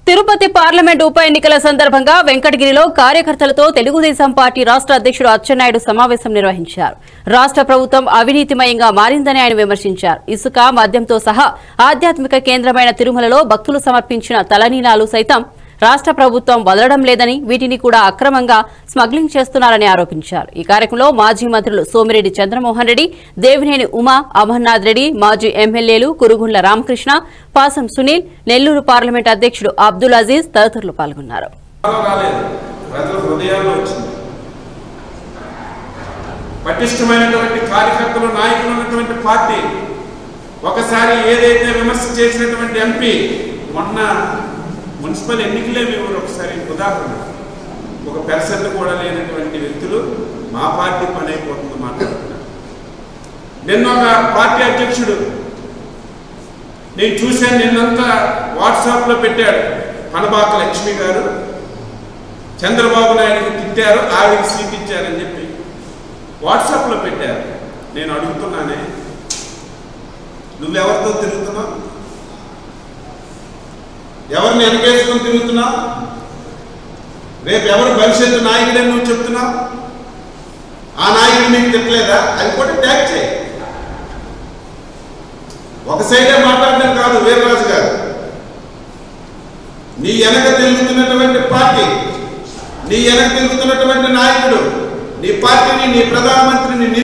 Tirupati parliament ఉప ఎన్నికల సందర్భంగా వెంకటగిరిలో కార్యకర్తలతో తెలుగుదేశం పార్టీ రాష్ట్ర అధ్యక్షుడు అచ్చెన్నాయుడు సమావేశం నిర్వహించారు రాష్ట్ర ప్రభుత్వం అవినీతిమయంగా మారిందని ఆయన విమర్శించారు ఇసుక మద్యంతో సహా ఆధ్యాత్మిక కేంద్రమైన తిరుమలలో భక్తులు సమర్పించిన తలనీలాలు సైతం రాష్ట్ర ప్రభుత్వం వదలడం లేదని వీటిని కూడా అక్రమంగా స్మగ్లింగ్ చేస్తున్నారని ఆరోపించారు ఈ కార్యక్రమంలో మాజీ మంత్రులు సోమిరెడ్డి చంద్రమోహన్ రెడ్డి దేవినేని ఉమా అమర్నాథ్ రెడ్డి మాజీ ఎమ్మెల్యేలు కురుగుండ్ల రామకృష్ణ పాసం సునీల్ నెల్లూరు పార్లమెంట్ అధ్యక్షుడు అబ్దుల్ అజీజ్ తదితరులు పాల్గొన్నారు హృదయాల్లో రాలేదు ప్రజల హృదయాల్లో వచ్చింది పటిష్టమైనటువంటి కార్యకర్తలు నాయకులు ఉన్నటువంటి పార్టీ ఒకసారి ఏదైతే విమర్శ చేసినటువంటి ఎంపీ మొన్న మున్సిపల్ ఎన్నికలే మేము ఒకసారి ఉదాహరణ ఒక పెర్సెంట్ కూడా లేనటువంటి వ్యక్తులు మా పార్టీ పని అయిపోతుంది మాట్లాడుతున్నారు నిన్న ఒక పార్టీ అధ్యక్షుడు నేను చూశాను నిన్నంతా వాట్సాప్లో పెట్టాడు పనబాక లక్ష్మి గారు చంద్రబాబు నాయుడుకి తిట్టారు ఆవిడకి సీట్ ఇచ్చారని చెప్పి వాట్సాప్లో పెట్టారు నేను అడుగుతున్నానే నువ్వెవరితో తిరుగుతున్నావు ఎవరిని వెనకేసుకొని తిరుగుతున్నావు రేపు ఎవరు భవిష్యత్తు నాయకుడని నువ్వు చెప్తున్నావు ఆ నాయకుడు మీకు తిట్టలేదా అది కూడా ట్యాగ్ చేయి ఒక సైడే మాట్లాడడం కాదు వీర్రాజు గారు నీ వెనక తిరుగుతున్నటువంటి పార్టీ నీ వెనక తిరుగుతున్నటువంటి నాయకుడు నీ పార్టీని నీ ప్రధానమంత్రిని నీ